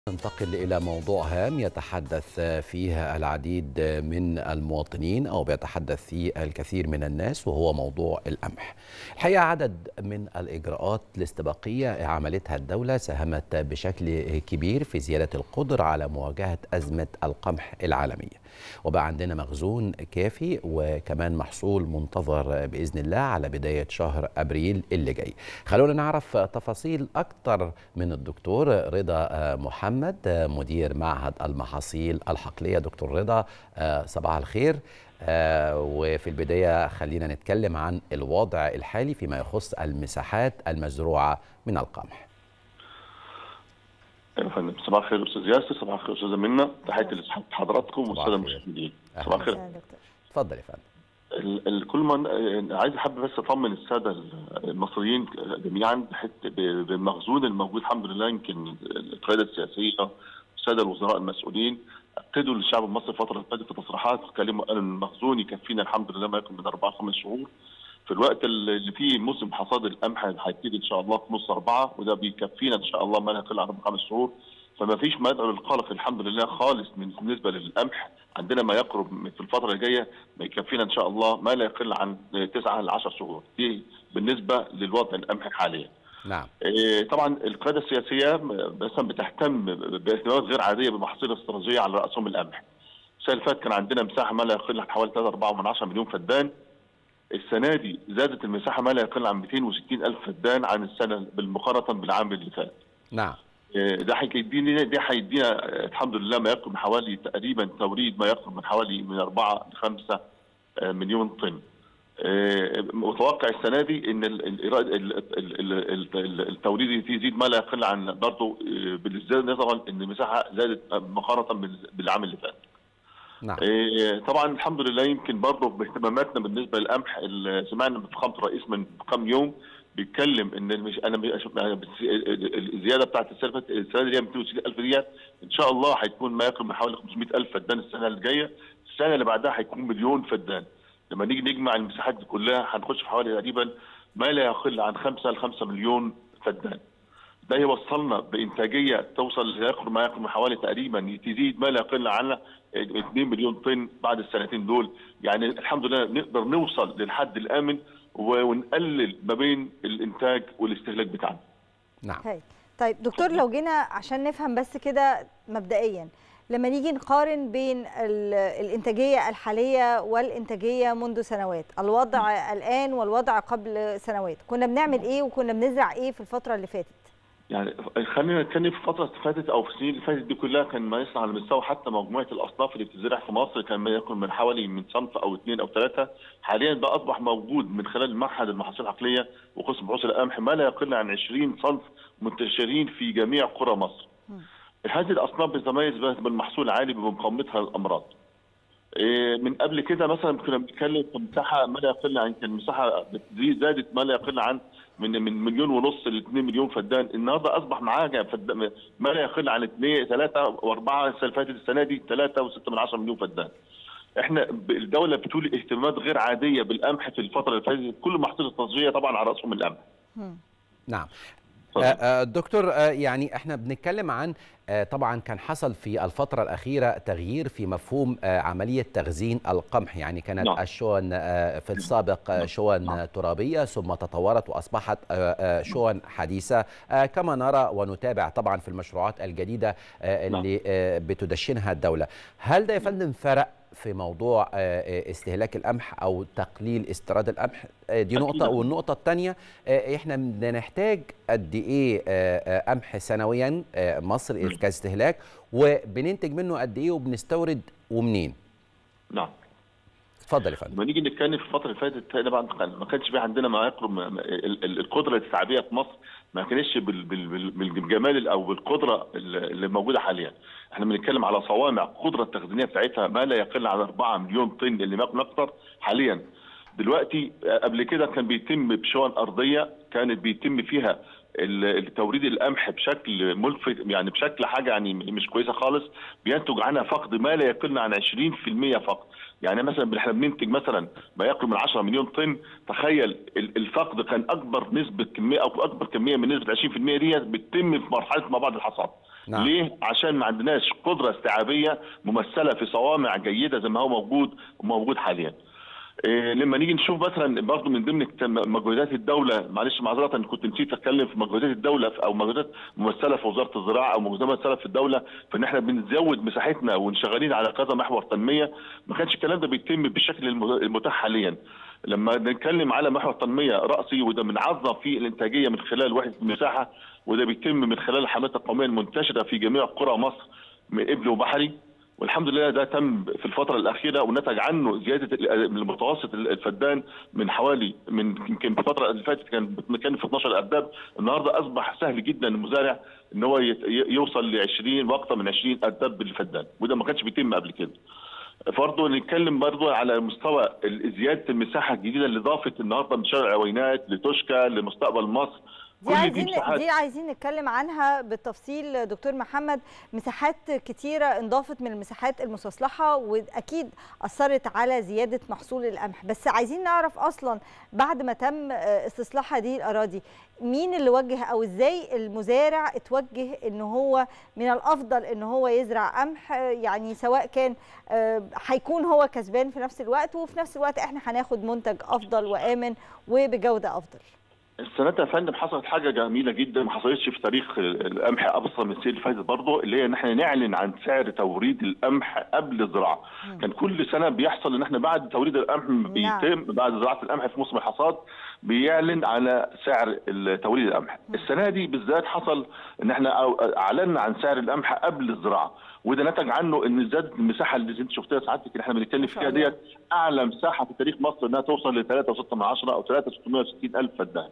ننتقل إلى موضوع هام يتحدث فيه العديد من المواطنين أو بيتحدث فيه الكثير من الناس وهو موضوع القمح الحقيقة عدد من الإجراءات الاستباقية عملتها الدولة ساهمت بشكل كبير في زيادة القدرة على مواجهة أزمة القمح العالمية وبقى عندنا مخزون كافي وكمان محصول منتظر بإذن الله على بداية شهر أبريل اللي جاي خلونا نعرف تفاصيل أكتر من الدكتور رضا محمد مدير معهد المحاصيل الحقلية دكتور رضا صباح الخير وفي البداية خلينا نتكلم عن الوضع الحالي فيما يخص المساحات المزروعة من القمح يا فندم صباح الخير استاذ ياسر صباح الخير استاذه منى تحياتي لحضراتكم والساده المشاهدين صباح الخير اتفضل يا فندم الكل من عايز احب بس اطمن الساده المصريين جميعا بالمخزون الموجود الحمد لله يمكن القياده السياسيه والساده الوزراء المسؤولين اكدوا للشعب المصري الفتره اللي فاتت في تصريحات اتكلموا قالوا ان المخزون يكفينا الحمد لله ما يكون من اربع خمس شهور في الوقت اللي فيه موسم حصاد القمح هيبتدي ان شاء الله في نص اربعه وده بيكفينا ان شاء الله ما لا يقل عن خمس شهور فما فيش مدعو للقلق الحمد لله خالص بالنسبه للقمح عندنا ما يقرب في الفتره الجايه ما يكفينا ان شاء الله ما لا يقل عن 9 ل 10 شهور دي بالنسبه للوضع القمحي حاليا. نعم. طبعا القياده السياسيه مثلا بتهتم باهتمامات غير عاديه بالمحاصيل الاستراتيجيه على راسهم القمح. السنه اللي فاتت كان عندنا مساحه ما لا يقل عن حوالي 3 4 مليون فدان السنه دي زادت المساحه ما لا يقل عن 260 الف فدان عن السنه بالمقارنه بالعام اللي فات. نعم. ده هيدينا ده هيدينا الحمد لله ما يقرب من حوالي تقريبا توريد ما يقرب من حوالي من 4 ل 5 مليون طن. متوقع السنه دي ان التوريد يزيد ما لا يقل عن برضه بالازدياد نظرا ان المساحه زادت مقارنه بالعام اللي فات. نعم. طبعا الحمد لله يمكن برضه باهتماماتنا بالنسبه للقمح سمعنا من فخامه الرئيس من كام يوم بيتكلم ان المش... انا الزياده بتاعت السنه السنه دي 260000 ديت ان شاء الله هيكون ما يقرب من حوالي 500000 فدان السنه الجايه السنه اللي بعدها هيكون مليون فدان لما نيجي نجمع المساحات دي كلها هنخش في حوالي تقريبا ما لا يقل عن 5 ل 5 مليون فدان ده يوصلنا بانتاجيه توصل يقرب ما يقرب من حوالي تقريبا تزيد ما لا يقل عن 2 مليون طن بعد السنتين دول يعني الحمد لله نقدر نوصل للحد الامن ونقلل ما بين الانتاج والاستهلاك بتاعنا. نعم. هي. طيب دكتور لو جينا عشان نفهم بس كده مبدئيا لما نيجي نقارن بين الانتاجيه الحاليه والانتاجيه منذ سنوات، الوضع الان والوضع قبل سنوات، كنا بنعمل ايه وكنا بنزرع ايه في الفتره اللي فاتت؟ يعني خلينا نتكلم في الفتره اللي فاتت او في السنين اللي فاتت دي كلها كان ما يصنع على مستوى حتى مجموعه الاصناف اللي بتزرع في مصر كان ما يكون من حوالي من صنف او اثنين او ثلاثه حاليا بقى اصبح موجود من خلال معهد المحاصيل العقليه وقسم بحوث القمح ما لا يقل عن 20 صنف منتشرين في جميع قرى مصر. هذه الاصناف بتتميز بالمحصول العالي بمقاومتها للامراض. من قبل كده مثلا كنا بنتكلم في مساحه ما لا يقل عن كان مساحه زادت ما لا يقل عن من من مليون ونص ل 2 مليون فدان النهارده اصبح معاها ما لا يقل عن 2 3 و4 السنه اللي فاتت السنه دي 3 و6 من 10 مليون فدان. احنا الدوله بتولي اهتمامات غير عاديه بالقمح في الفتره اللي فاتت كل محصول التصديريه طبعا على راسهم القمح. نعم. دكتور يعني احنا بنتكلم عن طبعا كان حصل في الفترة الأخيرة تغيير في مفهوم عملية تخزين القمح يعني كانت نعم. الشون في السابق نعم. شون نعم. ترابية ثم تطورت وأصبحت شون حديثة كما نرى ونتابع طبعا في المشروعات الجديدة اللي نعم. بتدشنها الدولة هل ده يا فندم فرق في موضوع استهلاك القمح او تقليل استيراد القمح دي نقطه والنقطه الثانيه احنا بنحتاج قد ايه قمح سنويا مصر كاستهلاك وبننتج منه قد ايه وبنستورد ومنين نعم اتفضل يا فندم لما نيجي نتكلم في الفتره اللي فاتت طبعا ما كانش في عندنا ما يقرب القدره التعبئه في مصر ما كانتش بالجمال او بالقدره اللي موجوده حاليا احنا بنتكلم على صوامع القدره التخزينيه بتاعتها ما لا يقل عن 4 مليون طن اللي ما اكثر حاليا دلوقتي قبل كده كان بيتم بشون ارضيه كانت بيتم فيها التوريد القمح بشكل ملفت يعني بشكل حاجه يعني مش كويسه خالص بينتج عنها فقد ما لا يقل عن 20% فقط يعني مثلا احنا بننتج مثلا ما يقرب من 10 مليون طن تخيل الفقد كان اكبر نسبه كميه او اكبر كميه من نسبه 20% ديت بتتم في مرحله ما بعد الحصاد نعم. ليه؟ عشان ما عندناش قدره استيعابيه ممثله في صوامع جيده زي ما هو موجود موجود حاليا. إيه لما نيجي نشوف مثلا برضه من ضمن الت- مجهودات الدوله معلش معذره إن كنت نسيت اتكلم في مجهودات الدوله في- او مجهودات ممثله في وزاره الزراعه او مجهودات ممثله في الدوله فان احنا بنزود مساحتنا ونشغلين على كذا محور تنميه ما كانش الكلام ده بيتم بالشكل الم- المتاح حاليا. لما نتكلم على محور تنميه راسي وده بنعظم فيه الانتاجيه من خلال وحده المساحه وده بيتم من خلال الحملات القوميه المنتشره في جميع قرى مصر من ابل وبحري والحمد لله ده تم في الفترة الأخيرة ونتج عنه زيادة المتوسط الفدان من حوالي من يمكن في الفترة اللي فاتت كان كان في 12 أرداب النهاردة أصبح سهل جدا المزارع إن هو يت- يوصل ل 20 وأكثر من 20 أرداب بالفدان وده ما كانش بيتم قبل كده. برضه نتكلم برضه على مستوى ال- زيادة المساحة الجديدة اللي ضافت النهارده من شارع عوينات لتوشكا لمستقبل مصر دي عايزين دي عايزين نتكلم عنها بالتفصيل دكتور محمد مساحات كتيره انضافت من المساحات المستصلحه واكيد اثرت على زياده محصول القمح بس عايزين نعرف اصلا بعد ما تم استصلاح هذه الاراضي مين اللي وجه او ازاي المزارع اتوجه ان هو من الافضل ان هو يزرع قمح يعني سواء كان آه، هيكون هو كسبان في نفس الوقت وفي نفس الوقت احنا هناخد منتج افضل وامن وبجوده افضل السنة دي يا فندم حصلت حاجة جميلة جدا ما حصلتش في تاريخ القمح أبسط من السنة اللي فاتت برضه اللي هي إن احنا نعلن عن سعر توريد القمح قبل الزراعة. كان كل سنة بيحصل إن احنا بعد توريد القمح بيتم بعد زراعة القمح في موسم الحصاد بيعلن على سعر توريد القمح. السنة دي بالذات حصل إن احنا أو- أعلنا عن سعر القمح قبل الزراعة. وده نتج عنه ان زادت المساحه اللي انت شفتها سعادتك اللي احنا بنتكلم فيها ديت اعلى مساحه في تاريخ مصر انها توصل ل 3.6 من عشرة او 3.660 الف فدان.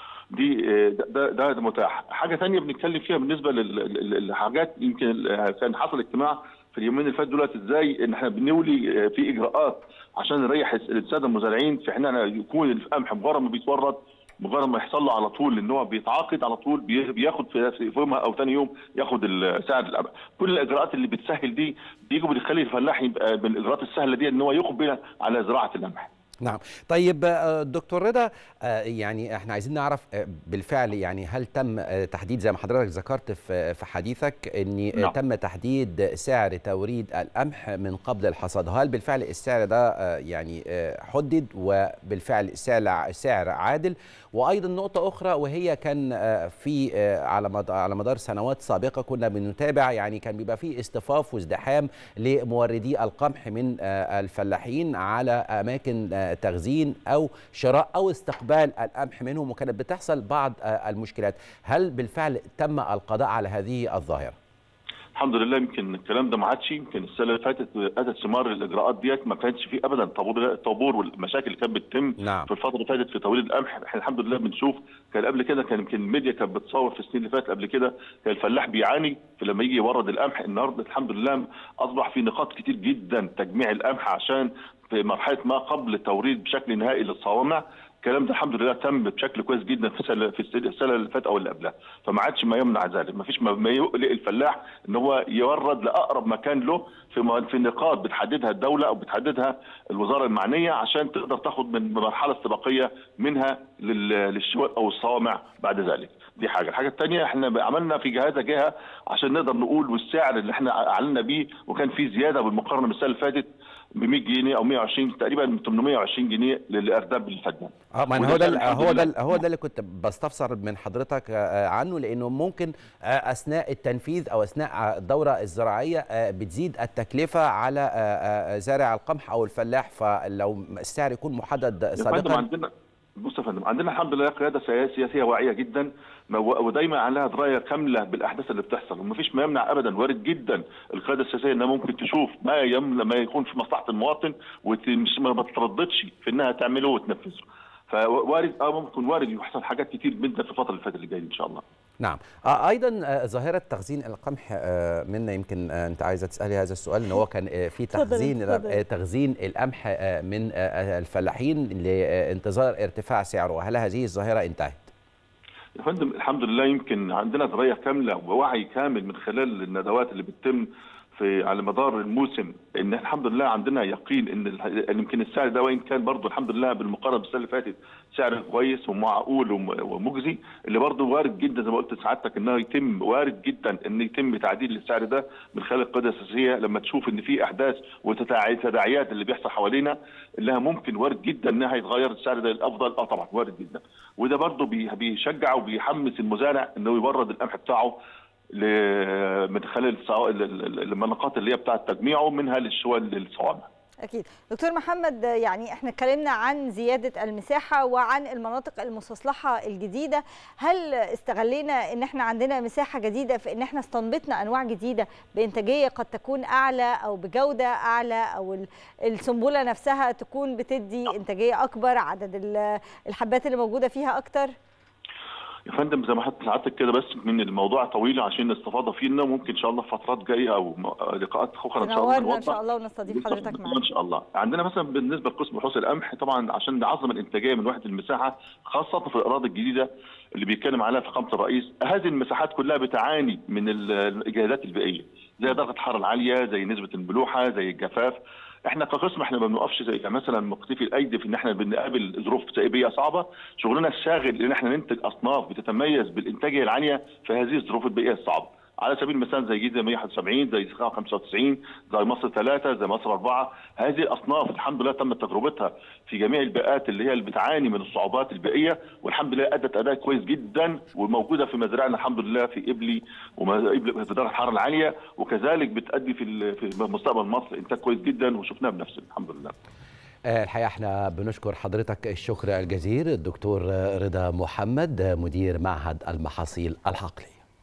دي آه، ده ده, ده متاح حاجه ثانيه بنتكلم فيها بالنسبه لل- لل- للحاجات يمكن آه، كان حصل اجتماع في اليومين اللي فاتوا دلوقتي ازاي ان احنا بنولي آه، في اجراءات عشان نريح الساده المزارعين في ان يكون القمح مجرد ما بيتورد مجرد ما يحصل له على طول ان هو بيتعاقد على طول بي- بياخد في في يومها او ثاني يوم ياخد ال- سعر القمح كل الاجراءات اللي بتسهل دي بيجوا بتخلي الفلاح يبقى بالاجراءات السهله دي ان هو يقبل على زراعه القمح نعم طيب آه، دكتور رضا آه، يعني احنا عايزين نعرف آه، بالفعل يعني هل تم آه، تحديد زي ما حضرتك ذكرت في في حديثك ان آه، نعم. تم تحديد سعر توريد القمح من قبل الحصاد هل بالفعل السعر ده آه، يعني آه، حدد وبالفعل السعر سعر عادل وايضا نقطه اخرى وهي كان آه، في آه، على مد- على مدار سنوات سابقه كنا بنتابع يعني كان بيبقى في اصطفاف وازدحام لموردي القمح من آه، الفلاحين على اماكن آه، تخزين او شراء او استقبال القمح منهم وكانت بتحصل بعض آه، المشكلات هل بالفعل تم القضاء على هذه الظاهره الحمد لله يمكن الكلام ده ما عادش يمكن السنه اللي فاتت اتت ثمار الاجراءات ديت ما كانش فيه ابدا طابور الطابور والمشاكل اللي كانت بتتم نعم. في الفتره اللي فاتت في توريد القمح احنا الحمد لله بنشوف كان قبل كده كان يمكن الميديا كانت بتصور في السنين اللي فاتت قبل كده كان الفلاح بيعاني في لما يجي يورد القمح النهارده الحمد لله اصبح في نقاط كتير جدا تجميع القمح عشان في مرحله ما قبل التوريد بشكل نهائي للصوامع الكلام ده الحمد لله تم بشكل كويس جدا في السنه في السنه السنة اللي فاتت او اللي قبلها فما عادش ما يمنع ذلك ما فيش ما ما يقلق الفلاح ان هو يورد لاقرب مكان له في م- في نقاط بتحددها الدوله او بتحددها الوزاره المعنيه عشان تقدر تاخد من مرحله استباقيه منها لل- للشواء او الصوامع بعد ذلك دي حاجه الحاجه الثانيه احنا عملنا في جهاز جهه عشان نقدر نقول والسعر اللي احنا اعلنا بيه وكان في زياده بالمقارنه بالسنه اللي فاتت ب 100 جنيه او 120 تقريبا 820 جنيه للارداب الفدان اه ما وده هو ده كان الحمد هو لله. ده هو ده اللي كنت بستفسر من حضرتك آه، عنه لانه ممكن آه، اثناء التنفيذ او اثناء الدوره الزراعيه آه، بتزيد التكلفه على آه، آه، زارع القمح او الفلاح فلو السعر يكون محدد يا فندم سابقا عندنا بص يا فندم عندنا الحمد لله قياده سيا- سياسيه واعيه جدا ما- ودايما عليها درايه كامله بالاحداث اللي بتحصل ومفيش ما يمنع ابدا وارد جدا القياده السياسيه انها ممكن تشوف ما يمنع ما يكون في مصلحه المواطن ومش ما بترددش في انها تعمله وتنفذه فوارد اه ممكن وارد يحصل حاجات كتير جدا في الفتره اللي فاتت اللي جايه دي ان شاء الله نعم آه، ايضا آه، ظاهره تخزين القمح آه، منا يمكن آه، انت عايزه تسالي هذا السؤال ان هو كان آه، في اتفضل، تخزين اتفضل. آه، تخزين القمح آه، من آه، الفلاحين لانتظار ارتفاع سعره هل هذه الظاهره انتهت يا فندم الحمد لله يمكن عندنا درايه كامله ووعي كامل من خلال الندوات اللي بتتم في على مدار الموسم ان الحمد لله عندنا يقين ان ال- إن يمكن السعر ده وان كان برضه الحمد لله بالمقارنه بالسنه اللي فاتت سعر كويس ومعقول وم- ومجزي اللي برضه وارد جدا زي ما قلت لسعادتك انه يتم وارد جدا ان يتم تعديل السعر ده من خلال القياده الاساسيه لما تشوف ان في احداث وتداعيات اللي بيحصل حوالينا انها ممكن وارد جدا انها يتغير السعر ده للافضل اه طبعا وارد جدا وده برضه بي- بيشجع وبيحمس المزارع انه يورد القمح بتاعه ل- من خلال الصوا- ال- ال- المناطق اللي هي بتاعه تجميعه منها للشوال للصوامع اكيد دكتور محمد يعني احنا اتكلمنا عن زياده المساحه وعن المناطق المستصلحه الجديده هل استغلينا ان احنا عندنا مساحه جديده في ان احنا استنبطنا انواع جديده بانتاجيه قد تكون اعلى او بجوده اعلى او ال- السنبله نفسها تكون بتدي انتاجيه اكبر عدد ال- الحبات اللي موجوده فيها اكتر يا فندم زي ما حضرتك ساعتك كده بس من الموضوع طويل عشان نستفاض فيه إنه ممكن ان شاء الله في فترات جايه او م- لقاءات اخرى ان شاء الله تنورنا ان شاء نوضح. الله ونستضيف حضرتك معانا ان شاء الله عندنا مثلا بالنسبه لقسم بحوث القمح طبعا عشان نعظم الانتاجيه من وحده المساحه خاصه في الاراضي الجديده اللي بيتكلم عليها فخامه الرئيس هذه المساحات كلها بتعاني من ال- الاجهادات البيئيه زي درجه الحراره العاليه زي نسبه الملوحه زي الجفاف احنا كقسم احنا ما بنوقفش زي مثلا مختفي الايدي في ان احنا بنقابل ظروف بيئيه صعبه شغلنا الشاغل ان احنا ننتج اصناف بتتميز بالانتاجيه العاليه في هذه الظروف البيئيه الصعبه على سبيل المثال زي جيزه 171 زي سخاء 95 زي مصر 3 زي مصر 4 هذه الاصناف الحمد لله تم تجربتها في جميع البيئات اللي هي اللي بتعاني من الصعوبات البيئيه والحمد لله ادت اداء كويس جدا وموجوده في مزارعنا الحمد لله في ابلي وإبلي في درجه الحراره العاليه وكذلك بتادي في ال- في مستقبل مصر انتاج كويس جدا وشفناه بنفسنا الحمد لله آه، الحقيقة احنا بنشكر حضرتك الشكر الجزيل الدكتور رضا محمد مدير معهد المحاصيل الحقلي